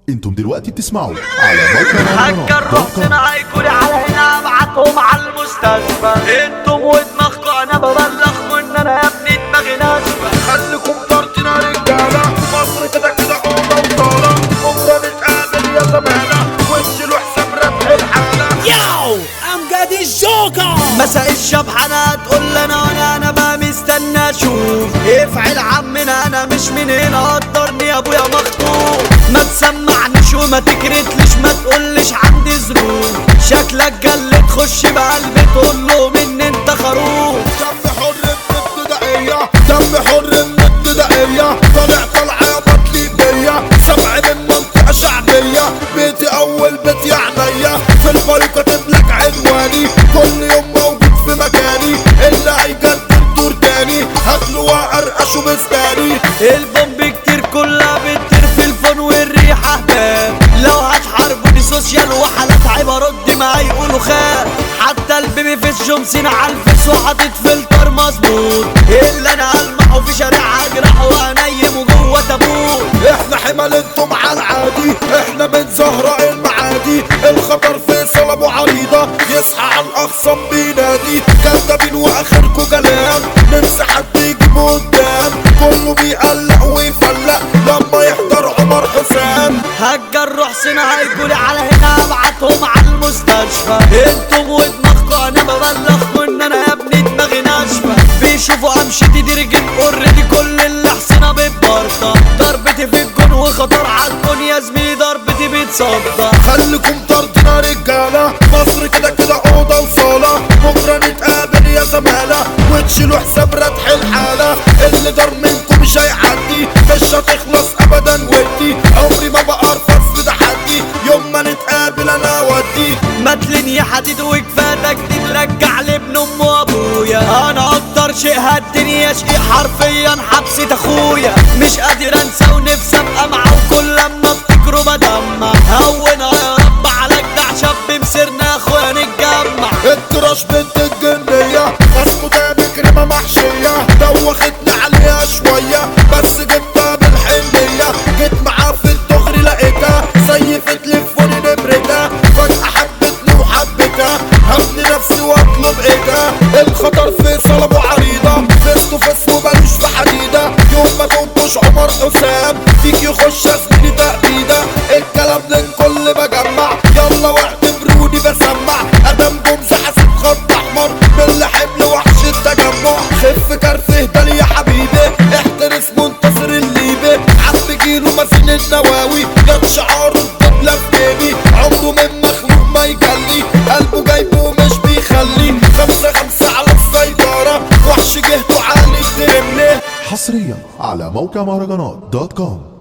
انتم دلوقتي بتسمعوا على موقع حاجة الروح صناعي كولي على هنا ابعتهم على المستشفى انتم ودماغكم انا ببلغكم ان انا يا ابني دماغي ناشفة خليكم طرتنا رجالة مصر كده كده أوضة وصالة بكرة نتقابل يا زمانة وش له حساب ربح الحالة ياو امجد الجوكر مساء الشبحانة تقول لي انا وانا انا بقى مستنى اشوف افعل عمنا انا مش من هنا قدرني يا ابويا مخطوب ما تسمعنيش وما تكرتليش ما تقولش عندي ظروف شكلك جل تخش بقلبي تقول له من انت خروف دم حر من ابتدائية دم حر من ابتدائية طالع طالعة يا بطلي بيا سبع من منطقة شعبية بيتي أول بيت يا عينيا في الفريق كاتب لك عنواني كل يوم موجود في مكاني اللي هيجدد دور تاني هاكله وأرقشه بستاني البومب كتير كلها بتطير في الفون والريحة هباب لو هتحاربوني سوشيال وحالات عيب ارد ما هيقولوا خاب حتى البيبي في الجمسين على الفيس وحاطط فلتر مظبوط اللي انا هلمحه في شارع اجرح وانيمه جوه تابوت احنا حمل انتم على العادي احنا من زهراء المعادي الخطر في صلب وعريضة يصحى على الاخصم بينادي كذابين واخركوا كلام ننسى حد يجيب قدام كله بيقلق ويفلق لما يحضر عمر حسام هجر روح صناعي يقولي على هنا ابعتهم على المستشفى انتم ودماغكم انا ببلغكم ان انا يا ابني دماغي ناشفه بيشوفوا امشتي درجن اوريدي كل اللي حسنا ببرطه ضربتي في الجون وخطر عالجون يا زميلي ضربتي بتصدى خليكم طردنا رجالة مصر كده كده أوضة وصالة بكرة نتقابل يا زمالة وتشيلوا حساب ردح الحالة اللي دار منكم مش هيعدي مش هتخلص أبدا ودي عمري ما بقرفص في تحدي يوم ما نتقابل أنا أودي متلين يا حديد وكفاتك ترجع لابن ام وابويا انا اكتر شيء هدني يا شقي حرفيا حبسة اخويا مش قادر انسى ونفسي ابقى معاه وكل لما افتكره بدمع هونها يا رب على جدع شاب مسيرنا اخويا نتجمع التراش بنت الجنية اسمه ده بكريمة محشية دوختني عليها شوية بس جبتها بالحنية جيت معاه في الدغري لقيتها سيفت لي في فوني نمرتها فجأة حبتني وحبتها هبني نفسي واطلب ايدها الخطر في صلب وعريضة فيس تو فيس ومالوش في حديدة يوم ما تنبش عمر حسام فيك يخش اسمي تأبيدة الكلام للكل بجمع يلا واعتبروني بسمع ادم جمزة حاسب خط احمر باللي حمل وحش التجمع خف كرف اهدى يا حبيبي احترس منتصر الليبي عم جيله مزين النواوي جاب شعاره الدبلة في جيبي عمره من مخلوق ما يجلي قلبه جايبه مش بيخلي خمسة خمسة على السيطرة وحش جهته عالي الدنيا حصريا على موقع مهرجانات دوت كوم